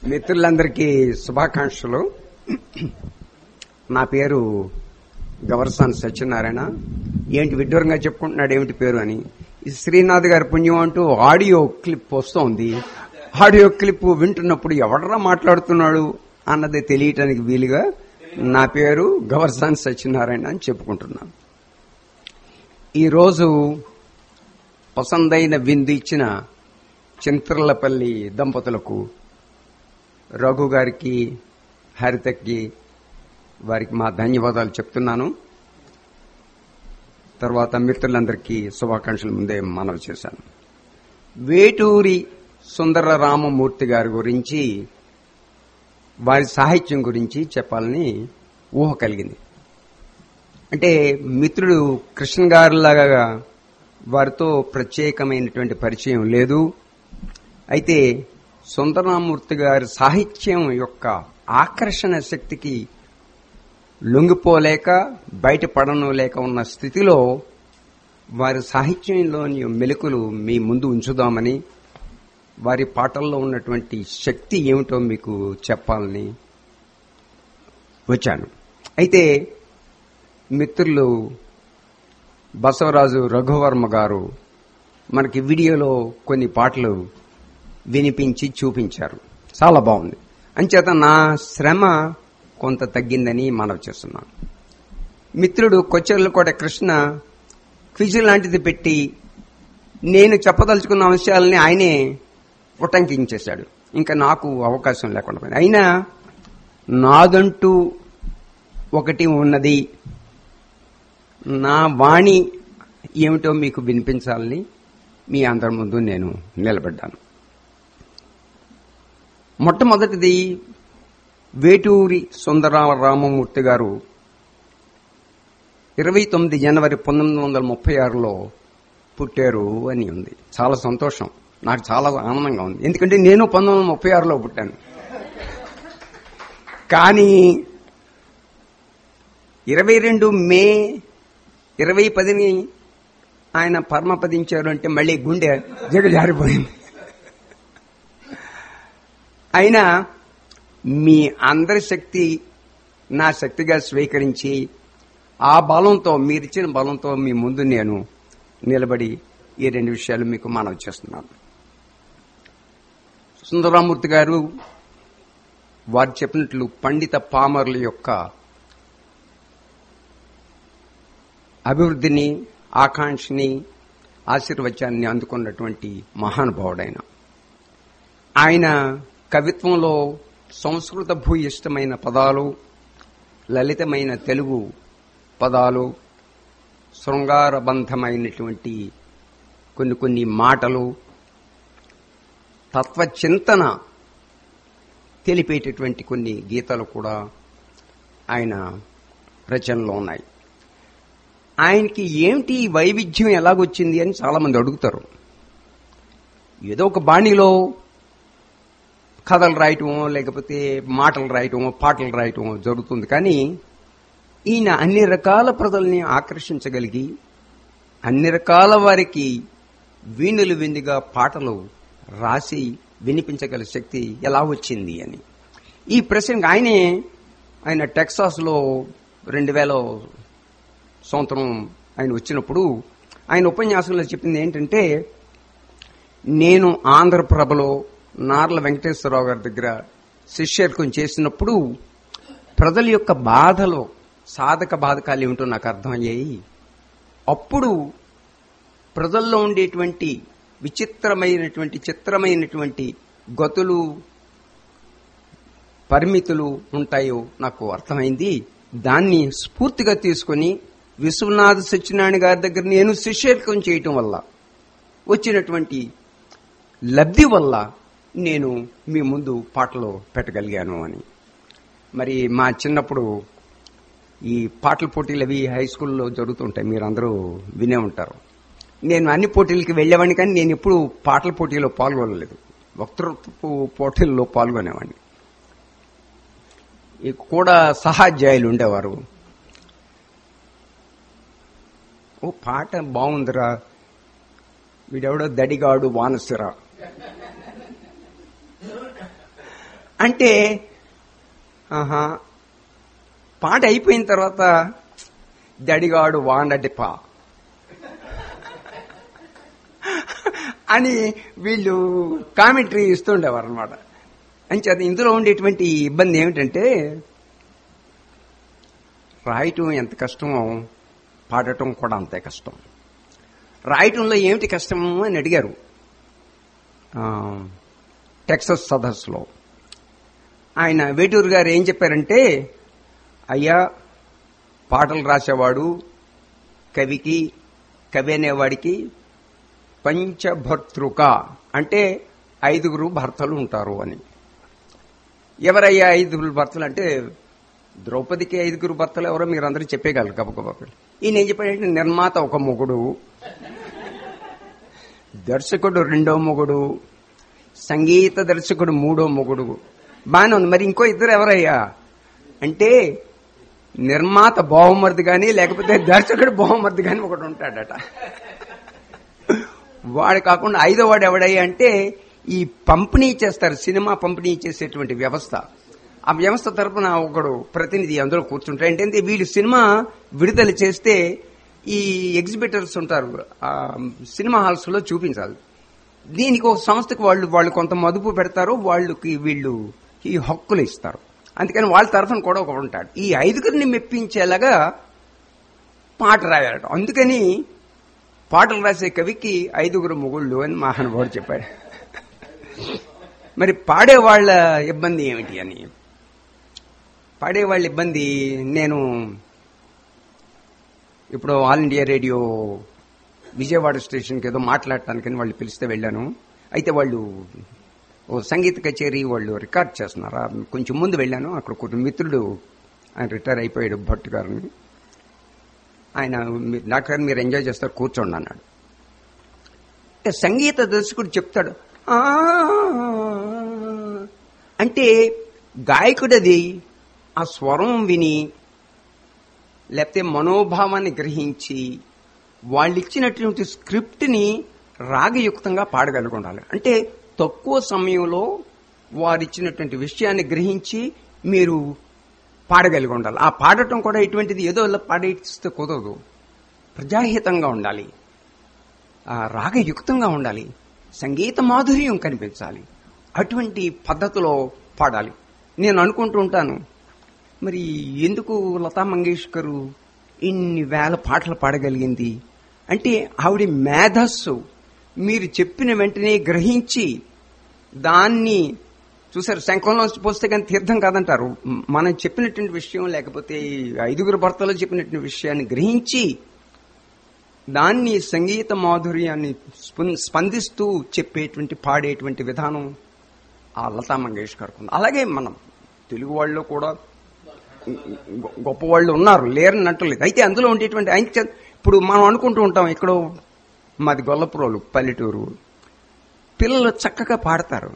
మిత్రులందరికీ శుభాకాంక్షలు నా పేరు గవర్సాన్ సత్యనారాయణ ఏంటి విడ్డూరంగా చెప్పుకుంటున్నాడు ఏమిటి పేరు అని ఈ శ్రీనాథ్ గారి పుణ్యం అంటూ ఆడియో క్లిప్ వస్తోంది ఆడియో క్లిప్ వింటున్నప్పుడు ఎవడరా మాట్లాడుతున్నాడు అన్నది తెలియటానికి వీలుగా నా పేరు గవర్సాన్ సత్యనారాయణ అని చెప్పుకుంటున్నాను ఈరోజు పసందైన విందు ఇచ్చిన చింత్రలపల్లి దంపతులకు రఘు గారికి హరితకి వారికి మా ధన్యవాదాలు చెప్తున్నాను తర్వాత మిత్రులందరికీ శుభాకాంక్షలు ముందే మనవి చేశాను వేటూరి సుందర రామమూర్తి గారి గురించి వారి సాహిత్యం గురించి చెప్పాలని ఊహ కలిగింది అంటే మిత్రుడు కృష్ణ గారిలాగా వారితో ప్రత్యేకమైనటువంటి పరిచయం లేదు అయితే సుందరరామూర్తి గారి సాహిత్యం యొక్క ఆకర్షణ శక్తికి లొంగిపోలేక బయటపడను లేక ఉన్న స్థితిలో వారి సాహిత్యంలోని మెలుకులు మీ ముందు ఉంచుదామని వారి పాటల్లో ఉన్నటువంటి శక్తి ఏమిటో మీకు చెప్పాలని వచ్చాను అయితే మిత్రులు బసవరాజు రఘువర్మ గారు మనకి వీడియోలో కొన్ని పాటలు వినిపించి చూపించారు చాలా బాగుంది అంచేత నా శ్రమ కొంత తగ్గిందని మనవి చేస్తున్నాను మిత్రుడు కొచ్చెర్లకోట కృష్ణ క్విజ్ లాంటిది పెట్టి నేను చెప్పదలుచుకున్న అంశాలని ఆయనే ఉటంకించేశాడు ఇంకా నాకు అవకాశం లేకుండా పోయింది అయినా నాదంటూ ఒకటి ఉన్నది నా వాణి ఏమిటో మీకు వినిపించాలని మీ అందరి ముందు నేను నిలబడ్డాను మొట్టమొదటిది వేటూరి సుందరరామ రామమూర్తి గారు ఇరవై తొమ్మిది జనవరి పంతొమ్మిది వందల ముప్పై ఆరులో పుట్టారు అని ఉంది చాలా సంతోషం నాకు చాలా ఆనందంగా ఉంది ఎందుకంటే నేను పంతొమ్మిది వందల ముప్పై ఆరులో పుట్టాను కానీ ఇరవై రెండు మే ఇరవై పదిని ఆయన పరమపదించారు అంటే మళ్ళీ గుండె జగజారిపోయింది అయినా మీ అందరి శక్తి నా శక్తిగా స్వీకరించి ఆ బలంతో మీరిచ్చిన బలంతో మీ ముందు నేను నిలబడి ఈ రెండు విషయాలు మీకు మనవి చేస్తున్నాను సుందరరామూర్తి గారు వారు చెప్పినట్లు పండిత పామరుల యొక్క అభివృద్ధిని ఆకాంక్షని ఆశీర్వచనాన్ని అందుకున్నటువంటి మహానుభావుడైన ఆయన కవిత్వంలో సంస్కృత భూయిష్టమైన పదాలు లలితమైన తెలుగు పదాలు శృంగారబంధమైనటువంటి కొన్ని కొన్ని మాటలు తత్వచింతన తెలిపేటటువంటి కొన్ని గీతాలు కూడా ఆయన రచనలో ఉన్నాయి ఆయనకి ఏమిటి ఈ వైవిధ్యం ఎలాగొచ్చింది అని చాలా మంది అడుగుతారు ఏదో ఒక బాణీలో కథలు రాయటమో లేకపోతే మాటలు రాయటమో పాటలు రాయటమో జరుగుతుంది కానీ ఈయన అన్ని రకాల ప్రజల్ని ఆకర్షించగలిగి అన్ని రకాల వారికి వీణులు విందుగా పాటలు రాసి వినిపించగల శక్తి ఎలా వచ్చింది అని ఈ ప్రశ్నకు ఆయనే ఆయన టెక్సాస్లో రెండు వేల సంవత్సరం ఆయన వచ్చినప్పుడు ఆయన ఉపన్యాసంలో చెప్పింది ఏంటంటే నేను ఆంధ్రప్రభలో నార్ల వెంకటేశ్వరరావు గారి దగ్గర శిష్యర్కం చేసినప్పుడు ప్రజల యొక్క బాధలో సాధక బాధకాలు ఏమిటో నాకు అర్థమయ్యాయి అప్పుడు ప్రజల్లో ఉండేటువంటి విచిత్రమైనటువంటి చిత్రమైనటువంటి గతులు పరిమితులు ఉంటాయో నాకు అర్థమైంది దాన్ని స్ఫూర్తిగా తీసుకుని విశ్వనాథ సత్యనారాయణ గారి దగ్గర నేను శిష్యర్కం చేయటం వల్ల వచ్చినటువంటి లబ్ధి వల్ల నేను మీ ముందు పాటలు పెట్టగలిగాను అని మరి మా చిన్నప్పుడు ఈ పాటల పోటీలు అవి హై స్కూల్లో జరుగుతుంటాయి మీరు అందరూ వినే ఉంటారు నేను అన్ని పోటీలకి వెళ్ళేవాడిని కానీ నేను ఎప్పుడు పాటల పోటీలో పాల్గొనలేదు వక్తృత్వపు పోటీల్లో పాల్గొనేవాడిని ఈ కూడా సహాధ్యాయులు ఉండేవారు ఓ పాట బాగుందిరా వీడెవడో దడిగాడు వానసిరా అంటే ఆహా పాట అయిపోయిన తర్వాత దడిగాడు వాండటిప అని వీళ్ళు కామెంటరీ ఇస్తుండేవారు అనమాట అంచేత ఇందులో ఉండేటువంటి ఇబ్బంది ఏమిటంటే రాయటం ఎంత కష్టమో పాడటం కూడా అంతే కష్టం రాయటంలో ఏమిటి కష్టము అని అడిగారు ఆ, టెక్సస్ సదస్సులో ఆయన వేటూరు గారు ఏం చెప్పారంటే అయ్యా పాటలు రాసేవాడు కవికి కవి అనేవాడికి పంచభర్తృక అంటే ఐదుగురు భర్తలు ఉంటారు అని ఎవరయ్యా ఐదుగురు భర్తలు అంటే ద్రౌపదికి ఐదుగురు భర్తలు ఎవరో మీరు అందరూ చెప్పేయగలరు గబగబా ఈయన ఏం చెప్పాడంటే నిర్మాత ఒక మొగుడు దర్శకుడు రెండో మొగుడు సంగీత దర్శకుడు మూడో మొగుడు బాగానే ఉంది మరి ఇంకో ఇద్దరు ఎవరయ్యా అంటే నిర్మాత బావమరిది కానీ లేకపోతే దర్శకుడు బావమరిది కానీ ఒకడు ఉంటాడట వాడు కాకుండా ఐదో వాడు ఎవడయ్యా అంటే ఈ పంపిణీ చేస్తారు సినిమా పంపిణీ చేసేటువంటి వ్యవస్థ ఆ వ్యవస్థ తరపున ఒకడు ప్రతినిధి అందులో కూర్చుంటాడు ఏంటంటే వీళ్ళు సినిమా విడుదల చేస్తే ఈ ఎగ్జిబిటర్స్ ఉంటారు ఆ సినిమా హాల్స్ లో చూపించాలి దీనికి ఒక సంస్థకు వాళ్ళు వాళ్ళు కొంత మదుపు పెడతారు వాళ్ళకి వీళ్ళు ఈ హక్కులు ఇస్తారు అందుకని వాళ్ళ తరఫున కూడా ఒకడు ఉంటాడు ఈ ఐదుగురిని మెప్పించేలాగా పాట రాయాలట అందుకని పాటలు రాసే కవికి ఐదుగురు మొగుళ్ళు అని మహానుభావుడు చెప్పాడు మరి పాడేవాళ్ల ఇబ్బంది ఏమిటి అని పాడేవాళ్ళ ఇబ్బంది నేను ఇప్పుడు ఆల్ ఇండియా రేడియో విజయవాడ స్టేషన్కి ఏదో మాట్లాడటానికని వాళ్ళు పిలిస్తే వెళ్ళాను అయితే వాళ్ళు ఓ సంగీత కచేరీ వాళ్ళు రికార్డ్ చేస్తున్నారా కొంచెం ముందు వెళ్ళాను అక్కడ కొంచెం మిత్రుడు ఆయన రిటైర్ అయిపోయాడు భట్ గారిని ఆయన "మీ- డాక్టర్ గారు మీరు ఎంజాయ్ చేస్తారు కూర్చోండి అన్నాడు అంటే సంగీత దర్శకుడు చెప్తాడు "ఆ" అంటే గాయకుడది ఆ స్వరం విని లేకపోతే మనోభావాన్ని గ్రహించి వాళ్ళు ఇచ్చినటువంటి స్క్రిప్ట్ని రాగయుక్తంగా పాడగలిగి ఉండాలి అంటే తక్కువ సమయంలో వారు ఇచ్చినటువంటి విషయాన్ని గ్రహించి మీరు పాడగలిగి ఉండాలి ఆ పాడటం కూడా ఇటువంటిది ఏదో ఇలా పాడేస్తే కుదరదు ప్రజాహితంగా ఉండాలి ఆ రాగయుక్తంగా ఉండాలి సంగీత మాధుర్యం కనిపించాలి అటువంటి పద్ధతిలో పాడాలి నేను అనుకుంటూ ఉంటాను మరి ఎందుకు లతా మంగేష్కర్ ఇన్ని వేల పాటలు పాడగలిగింది అంటే ఆవిడ మేధస్సు మీరు చెప్పిన వెంటనే గ్రహించి దాన్ని చూసారు శంఖంలో పోస్తే కానీ తీర్థం కాదంటారు మ్, మనం చెప్పినటువంటి విషయం లేకపోతే ఈ ఐదుగురు భర్తలు చెప్పినటువంటి విషయాన్ని గ్రహించి దాన్ని సంగీత మాధుర్యాన్ని స్పం- స్పందిస్తూ చెప్పేటువంటి పాడేటువంటి విధానం ఆ లతా మంగేష్కర్ ఉంది అలాగే మనం తెలుగు వాళ్ళు కూడా గొ- గొప్ప వాళ్ళు ఉన్నారు లేరని లేదు అయితే అందులో ఉండేటువంటి ఆయన చే- ఇప్పుడు మనం అనుకుంటూ ఉంటాం ఇక్కడ మాది గొల్లపురోలు పల్లెటూరు పిల్లలు చక్కగా పాడతారు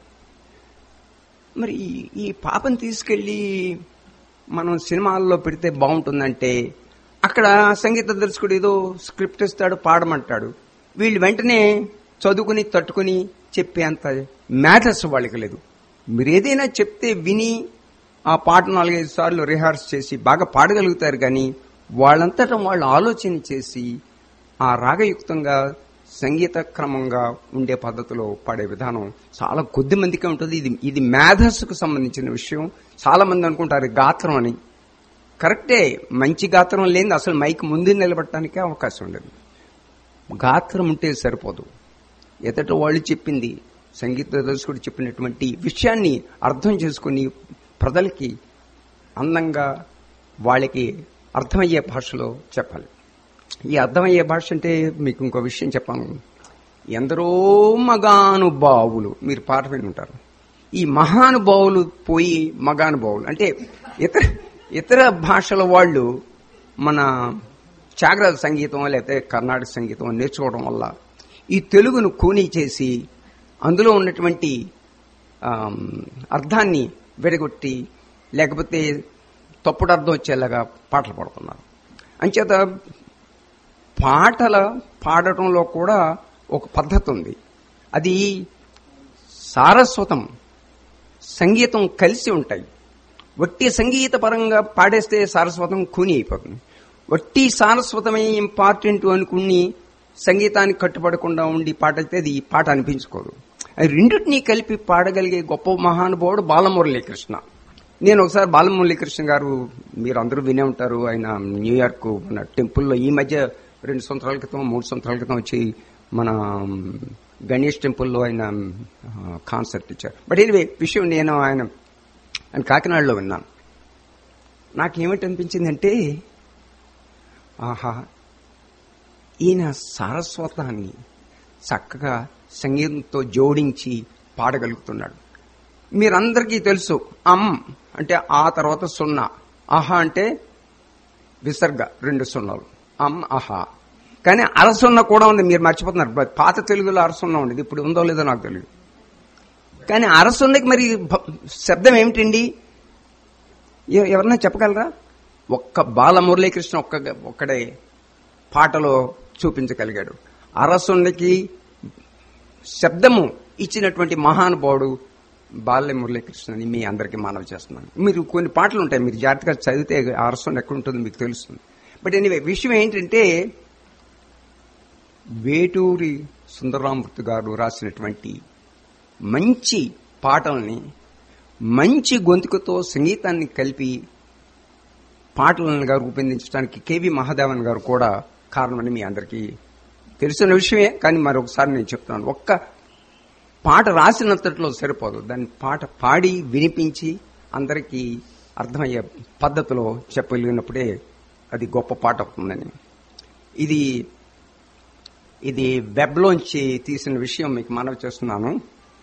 మరి ఈ- ఈ పాపను తీసుకెళ్లి మనం సినిమాల్లో పెడితే బాగుంటుందంటే అక్కడ సంగీత దర్శకుడు ఏదో స్క్రిప్ట్ ఇస్తాడు పాడమంటాడు వీళ్ళు వెంటనే చదువుకుని తట్టుకుని చెప్పేంత మ్యాథర్స్ వాళ్ళకి లేదు మీరు ఏదైనా చెప్తే విని ఆ పాట నాలుగైదు సార్లు రిహార్స్ చేసి బాగా పాడగలుగుతారు కానీ వాళ్ళంతటా వాళ్ళు ఆలోచన చేసి ఆ రాగయుక్తంగా సంగీత క్రమంగా ఉండే పద్ధతిలో పాడే విధానం చాలా కొద్ది మందికే ఉంటుంది ఇది ఇది మేధస్సుకు సంబంధించిన విషయం చాలా మంది అనుకుంటారు గాత్రం అని కరెక్టే మంచి గాత్రం లేని అసలు మైక్ ముందు నిలబడటానికే అవకాశం ఉండదు గాత్రం ఉంటే సరిపోదు ఎదట వాళ్ళు చెప్పింది సంగీత దర్శకుడు చెప్పినటువంటి విషయాన్ని అర్థం చేసుకుని ప్రజలకి అందంగా వాళ్ళకి అర్థమయ్యే భాషలో చెప్పాలి ఈ అర్థమయ్యే భాష అంటే మీకు ఇంకో విషయం చెప్పాను ఎందరో మగానుభావులు మీరు పాట విని ఉంటారు ఈ మహానుభావులు పోయి మగానుభావులు అంటే ఇతర ఇతర భాషల వాళ్ళు మన చాగరాజ సంగీతం లేకపోతే కర్ణాటక సంగీతం నేర్చుకోవడం వల్ల ఈ తెలుగును కూనీ చేసి అందులో ఉన్నటువంటి ఆమ్, అర్థాన్ని విడగొట్టి లేకపోతే తప్పుడు అర్థం వచ్చేలాగా పాటలు పాడుతున్నారు అంచేత పాటల పాడటంలో కూడా ఒక పద్ధతి ఉంది అది సారస్వతం సంగీతం కలిసి ఉంటాయి వట్టి సంగీత పరంగా పాడేస్తే సారస్వతం కూని అయిపోతుంది వట్టి సారస్వతమే ఇంపార్టెంట్ అనుకుని సంగీతానికి కట్టుబడకుండా ఉండి పాడితే అది ఈ పాట అనిపించుకోదు అది రెండింటినీ కలిపి పాడగలిగే గొప్ప మహానుభావుడు బాలమురళీకృష్ణ నేను ఒకసారి బాలమురళీకృష్ణ గారు మీరు అందరూ వినే ఉంటారు ఆయన న్యూయార్క్ మన టెంపుల్లో ఈ మధ్య రెండు సంవత్సరాల క్రితం మూడు సంవత్సరాల క్రితం వచ్చి మన గణేష్ టెంపుల్లో ఆయన కాన్సర్ట్ ఇచ్చారు బట్ ఎనివే విషయం నేను ఆయన ఆయన కాకినాడలో విన్నాను నాకేమిటి అనిపించిందంటే ఆహా ఈయన సారస్వతాన్ని చక్కగా సంగీతంతో జోడించి పాడగలుగుతున్నాడు మీరందరికీ తెలుసు అమ్ అంటే ఆ తర్వాత సున్నా ఆహా అంటే విసర్గ రెండు సున్నాలు అమ్ ఆహా కానీ అరసున్న కూడా ఉంది మీరు మర్చిపోతున్నారు బట్ పాత తెలుగులో అరసున్న ఉండేది ఇప్పుడు ఉందో లేదో నాకు తెలియదు కానీ అరసున్నకి మరి భ- శబ్దం ఏమిటండి ఎ- ఎవరన్నా చెప్పగలరా ఒక్క బాల మురళీకృష్ణ ఒక్క ఒక్కడే పాటలో చూపించగలిగాడు అరసున్నకి శబ్దము ఇచ్చినటువంటి మహానుభావుడు బాల్య మురళీకృష్ణని మీ అందరికీ మనవి చేస్తున్నాను మీరు కొన్ని పాటలు ఉంటాయి మీరు జాగ్రత్తగా చదివితే అరసున్న ఎక్కడ ఉంటుందో మీకు తెలుస్తుంది బట్ ఎనీవే విషయం ఏంటంటే వేటూరి సుందరరామూర్తి గారు రాసినటువంటి మంచి పాటల్ని మంచి గొంతుకతో సంగీతాన్ని కలిపి పాటలను రూపొందించడానికి కేవి మహాదేవన్ గారు కూడా కారణమని మీ అందరికీ తెలిసిన విషయమే కానీ మరొకసారి నేను చెప్తున్నాను ఒక్క పాట రాసినంతట్లో సరిపోదు దాన్ని పాట పాడి వినిపించి అందరికీ అర్థమయ్యే పద్ధతిలో చెప్పగలిగినప్పుడే అది గొప్ప పాట అవుతుందని ఇది ఇది వెబ్లోంచి తీసిన విషయం మీకు మనవి చేస్తున్నాను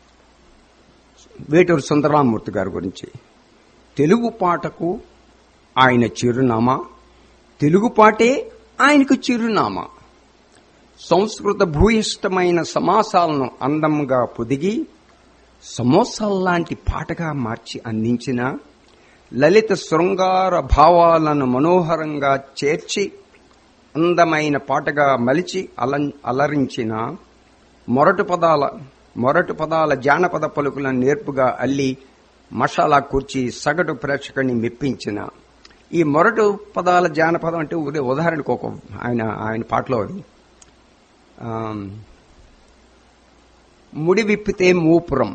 వేటూరు సుందరరామూర్తి గారి గురించి తెలుగు పాటకు ఆయన చిరునామా తెలుగు పాటే ఆయనకు చిరునామా సంస్కృత భూయిష్టమైన సమాసాలను అందంగా పొదిగి సమోసాల్లాంటి పాటగా మార్చి అందించిన లలిత శృంగార భావాలను మనోహరంగా చేర్చి అందమైన పాటగా మలిచి అలం అలరించిన మొరటు పదాల మొరటు పదాల జానపద పలుకులను నేర్పుగా అల్లి మషాలా కూర్చి సగటు ప్రేక్షకుని మెప్పించిన ఈ మొరటు పదాల జానపదం అంటే ఉదే ఉదాహరణకు ఒక ఆయన ఆయన పాటలో అది ఆమ్, ముడి విప్పితే మూపురం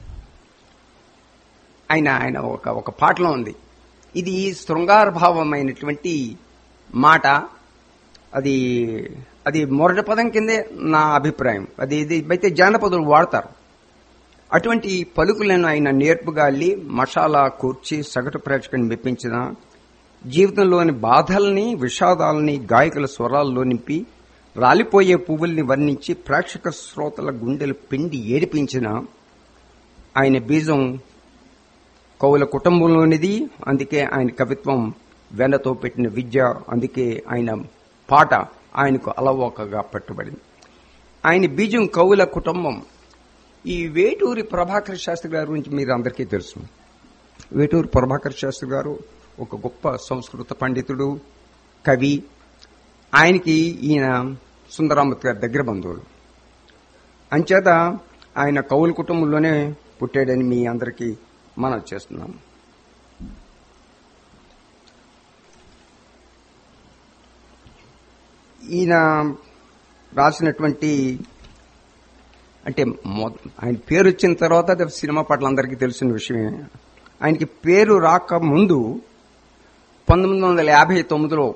ఆయన ఆయన ఒక ఒక పాటలో ఉంది ఇది శృంగారభావమైనటువంటి మాట అది అది మొరటి పదం కిందే నా అభిప్రాయం అది ఇది అయితే జానపదులు వాడతారు అటువంటి పలుకులను ఆయన నేర్పుగా అల్లి మసాలా కూర్చి సగటు ప్రేక్షకుని మెప్పించిన జీవితంలోని బాధల్ని విషాదాలని గాయకుల స్వరాల్లో నింపి రాలిపోయే పువ్వుల్ని వర్ణించి ప్రేక్షక శ్రోతల గుండెలు పిండి ఏడిపించిన ఆయన బీజం కవుల కుటుంబంలోనిది అందుకే ఆయన కవిత్వం వెన్నతో పెట్టిన విద్య అందుకే ఆయన పాట ఆయనకు అలవోకగా పట్టుబడింది ఆయన బీజం కవుల కుటుంబం ఈ వేటూరి ప్రభాకర్ శాస్త్రి గారి గురించి మీరు అందరికీ తెలుసు వేటూరి ప్రభాకర్ శాస్త్రి గారు ఒక గొప్ప సంస్కృత పండితుడు కవి ఆయనకి ఈయన సుందరామూర్తి గారి దగ్గర బంధువులు అంచేత ఆయన కవుల కుటుంబంలోనే పుట్టాడని మీ అందరికీ మనం చేస్తున్నాం ఈయన రాసినటువంటి అంటే మొ- ఆయన పేరు వచ్చిన తర్వాత అది సినిమా పట్ల అందరికీ తెలిసిన విషయమే ఆయనకి పేరు రాక ముందు పంతొమ్మిది వందల యాభై తొమ్మిదిలో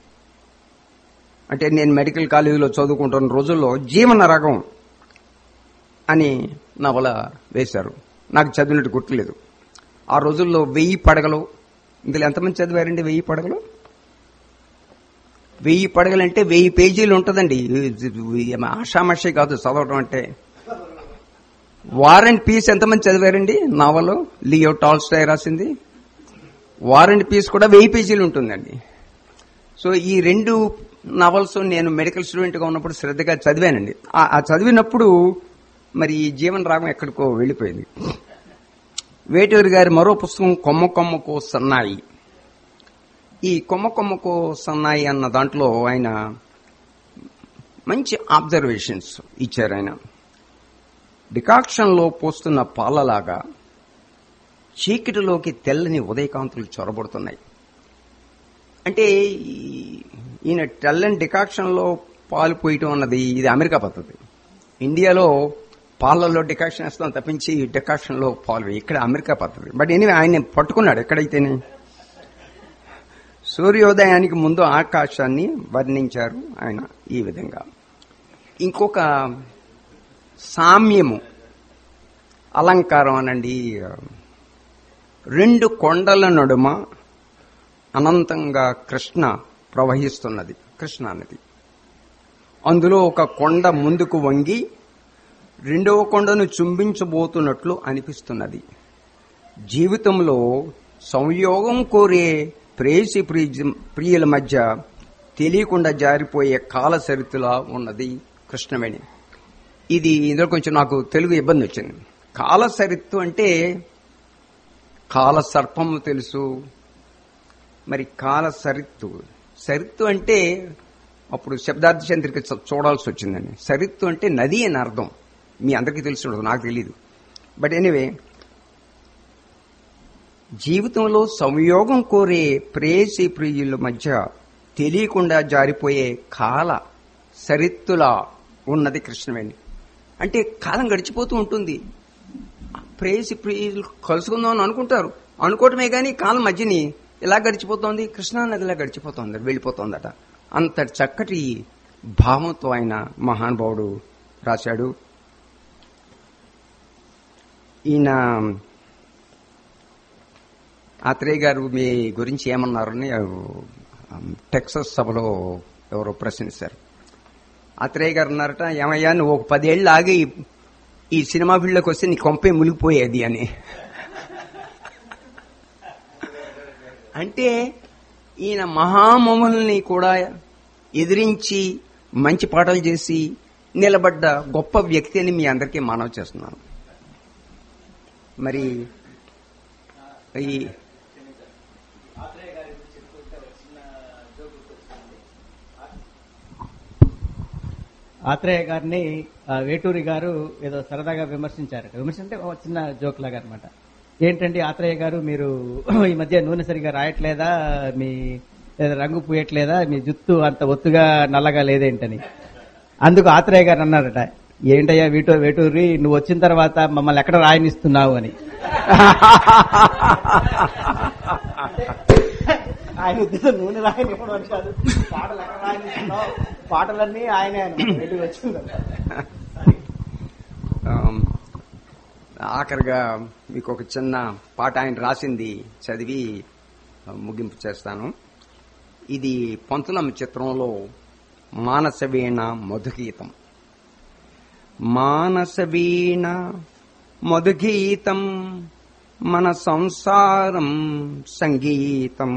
అంటే నేను మెడికల్ కాలేజీలో చదువుకుంటున్న రోజుల్లో జీవన రగం అని నవల వేశారు నాకు చదివినట్టు గుర్తులేదు ఆ రోజుల్లో వెయ్యి పడగలు ఇందులో ఎంతమంది చదివారండి వెయ్యి పడగలు వెయ్యి పడగలంటే వెయ్యి పేజీలు ఉంటుందండి ఆషామాషి కాదు చదవడం అంటే వార్ అండ్ పీస్ ఎంతమంది చదివారండి నావల్ లియో టాల్స్టాయ్ రాసింది వార్ అండ్ పీస్ కూడా వెయ్యి పేజీలు ఉంటుందండి సో ఈ రెండు నవల్స్ నేను మెడికల్ స్టూడెంట్గా ఉన్నప్పుడు శ్రద్ధగా చదివానండి ఆ- ఆ చదివినప్పుడు మరి ఈ జీవన రాగం ఎక్కడికో వెళ్ళిపోయింది వేటూరి గారి మరో పుస్తకం కొమ్మ కొమ్మకో సన్నాయి ఈ కొమ్మ కొమ్మకో సన్నాయి అన్న దాంట్లో ఆయన మంచి ఆబ్జర్వేషన్స్ ఇచ్చారు ఆయన డికాక్షన్లో పోస్తున్న పాలలాగా చీకటిలోకి తెల్లని ఉదయకాంతులు చొరబడుతున్నాయి అంటే ఈ- ఈయన తెల్లని డికాక్షన్లో పాలు పోయటం అన్నది ఇది అమెరికా పద్ధతి ఇండియాలో పాలల్లో డికాక్షన్ వేస్తాం తప్పించి డికాక్షన్లో పాలు వేయి. ఇక్కడ అమెరికా పద్ధతి బట్ ఎనివే ఆయన పట్టుకున్నాడు ఎక్కడైతేనే సూర్యోదయానికి ముందు ఆకాశాన్ని వర్ణించారు ఆయన ఈ విధంగా ఇంకొక సామ్యము అలంకారం అనండి రెండు కొండల నడుమ అనంతంగా కృష్ణ ప్రవహిస్తున్నది కృష్ణ నది అందులో ఒక కొండ ముందుకు వంగి రెండవ కొండను చుంబించబోతున్నట్లు అనిపిస్తున్నది జీవితంలో సంయోగం కోరే ప్రేసి ప్రియ- ప్రియుల మధ్య తెలియకుండా జారిపోయే కాల సరితులా ఉన్నది కృష్ణవేణి ఇది ఇందులో కొంచెం నాకు తెలుగు ఇబ్బంది వచ్చింది కాల సరిత్తు అంటే కాల సర్పము తెలుసు మరి కాల సరిత్తు సరిత్తు అంటే అప్పుడు శబ్దార్థ చంద్రిక చ- చూడాల్సి వచ్చిందండి సరిత్తు అంటే నది అని అర్థం మీ అందరికీ తెలిసి ఉండదు నాకు తెలియదు బట్ ఎనీవే జీవితంలో సంయోగం కోరే ప్రేసి ప్రియుల మధ్య తెలియకుండా జారిపోయే కాల సరిత్తులా ఉన్నది కృష్ణవేణి అంటే కాలం గడిచిపోతూ ఉంటుంది ప్రేసి ప్రియులు కలుసుకుందాం అని అనుకుంటారు అనుకోవటమే కానీ కాలం మధ్యని ఇలా గడిచిపోతోంది కృష్ణా నదిలా గడిచిపోతోంది వెళ్ళిపోతోందట అంత చక్కటి భావంతో ఆయన మహానుభావుడు రాశాడు ఈయన ఆత్రేయ గారు మీ గురించి ఏమన్నారని ఆ, టెక్సస్ సభలో ఎవరో ప్రశ్నిస్తారు ఆత్రేయ గారు అన్నారట ఏమయ్యా నువ్వు ఒక పదేళ్ళు ఆగి ఈ సినిమా ఫీల్డ్లోకి వస్తే నీ కొంపే మునిగిపోయేది అని అంటే ఈయన మహామముల్ని కూడా ఎదిరించి మంచి పాటలు చేసి నిలబడ్డ గొప్ప వ్యక్తి అని మీ అందరికీ మనవి చేస్తున్నాను మరి ఈ ఆత్రేయ గారిని ఆ, వేటూరి గారు ఏదో సరదాగా విమర్శించారు విమర్శ అంటే ఒక చిన్న జోక్ లాగా అనమాట ఏంటండి ఆత్రేయ గారు మీరు ఈ మధ్య నూనె సరిగా రాయట్లేదా మీ లేదా రంగు పూయట్లేదా మీ జుత్తు అంత ఒత్తుగా నల్లగా లేదేంటని అందుకు ఆత్రేయ గారు అన్నారట ఏంటయ్యా వేటూ వేటూరి నువ్వు వచ్చిన తర్వాత మమ్మల్ని ఎక్కడ రాయనిస్తున్నావు అని ఆయన ఉద్దేశం నూనె రాయనివ్వడం అని కాదు పాటలు ఎక్కడ రాయనిస్తున్నావు పాటలన్నీ ఆయనే ఆయన వెళ్ళి వచ్చిందంట ఆమ్, ఆఖరిగా మీకు ఒక చిన్న పాట ఆయన రాసింది చదివి ఆ, ముగింపు చేస్తాను ఇది పంతులమ్మ చిత్రంలో మానసవీణ మధుగీతం మానసవీణ మధుగీతం మన సంసారం సంగీతం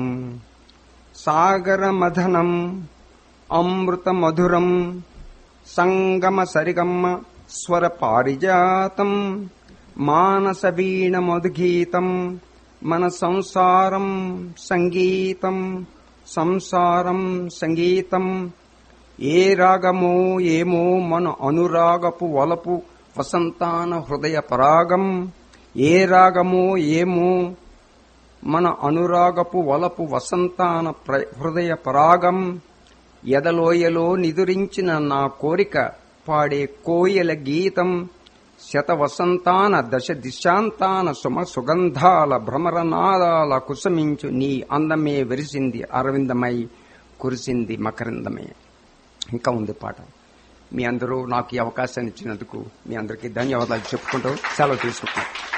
సాగరమథనం అమృత మధురం సంగమ సరిగమ్మ స్వర పారిజాతం మానస వీణ మధుగీతం మన సంసారం సంగీతం సంసారం సంగీతం ఏ రాగమో ఏమో మన అనురాగపు వలపు వసంతాన హృదయ పరాగం ఏ రాగమో ఏమో మన అనురాగపు వలపు వసంతాన ప్ర- హృదయ పరాగం ఎదలోయలో నిదురించిన నా కోరిక పాడే కోయల గీతం శత వసంతాన దశ దిశాంతాన సుమ సుగంధాల భ్రమరనాదాల కుసమించు నీ అందమే విరిసింది అరవిందమై కురిసింది మకరందమే ఇంకా ఉంది పాట మీ అందరూ నాకు ఈ అవకాశాన్ని ఇచ్చినందుకు మీ అందరికీ ధన్యవాదాలు చెప్పుకుంటూ సెలవు తీసుకుంటున్నాను